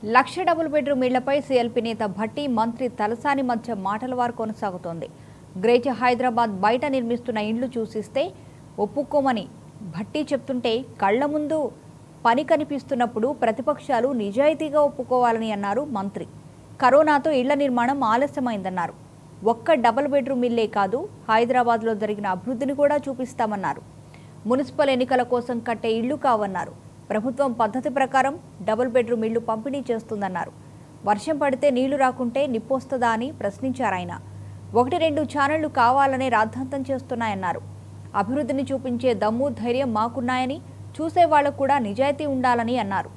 లక్ష double bedroom ఇళ్లపై CLP నేత భట్టి మంత్రి తలసాని మధ్య మాటల వారు కొనసాగుతోంది గ్రేటర్ హైదరాబాద్ బయట నిర్మిస్తున్న ఇండ్లు చూసిస్తే ఒప్పుకోమని భట్టి చెప్తుంటే కళ్ల ముందు పని కనిపిస్తున్నప్పుడు ప్రతిపక్షాలు నిజాయితీగా ఒప్పుకోవాలని అన్నారు మంత్రి కరోనాతో ఇళ్ల నిర్మాణం ఆలస్యమైందన్నారు ఒక్క డబుల్ బెడ్రూమ్ ఇల్లే కాదు హైదరాబాద్లో జరిగిన అభివృద్ధిని కూడా చూపిస్తామన్నారు మున్సిపల్ ఎన్నికల కోసం కట్టే ఇళ్లు కావన్నారు ప్రభుత్వం పద్ధతి ప్రకారం డబుల్ బెడ్రూమ్ ఇళ్లు పంపిణీ చేస్తుందన్నారు వర్షం పడితే నీళ్లు రాకుంటే నిప్పొస్తుందా అని ప్రశ్నించారు ఆయన ఒకటి రెండు ఛానళ్లు కావాలనే రాద్ధాంతం చేస్తున్నాయన్నారు అభివృద్ధిని చూపించే దమ్ము ధైర్యం మాకున్నాయని చూసే వాళ్లకు కూడా నిజాయితీ ఉండాలని అన్నారు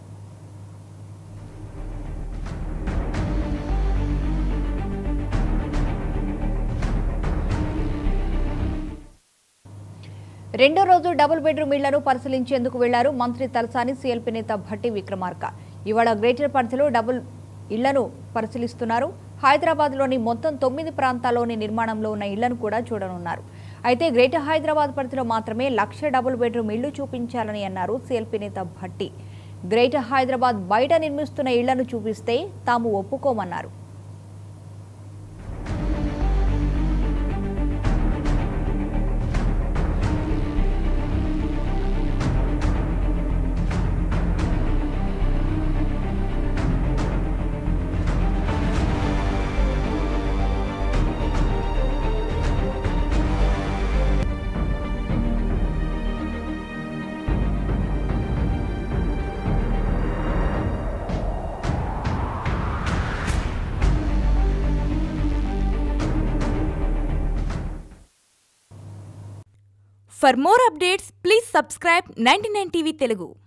రెండో రోజు డబుల్ బెడ్రూమ్ ఇళ్లను పరిశీలించేందుకు వెళ్లారు మంత్రి తలసాని సీఎల్పీ నేత భట్టి విక్రమార్క ఇవాళ గ్రేటర్ పరిధిలో డబుల్ ఇళ్లను పరిశీలిస్తున్నారు హైదరాబాద్లోని మొత్తం తొమ్మిది ప్రాంతాల్లోని నిర్మాణంలో ఉన్న ఇళ్లను కూడా చూడనున్నారు అయితే గ్రేటర్ హైదరాబాద్ పరిధిలో మాత్రమే లక్ష డబుల్ బెడ్రూమ్ ఇళ్లు చూపించాలని అన్నారు సీఎల్పీ నేత భట్టి గ్రేటర్ హైదరాబాద్ బయట నిర్మిస్తున్న ఇళ్లను చూపిస్తే తాము ఒప్పుకోమన్నారు For more updates, please subscribe 99 TV Telugu.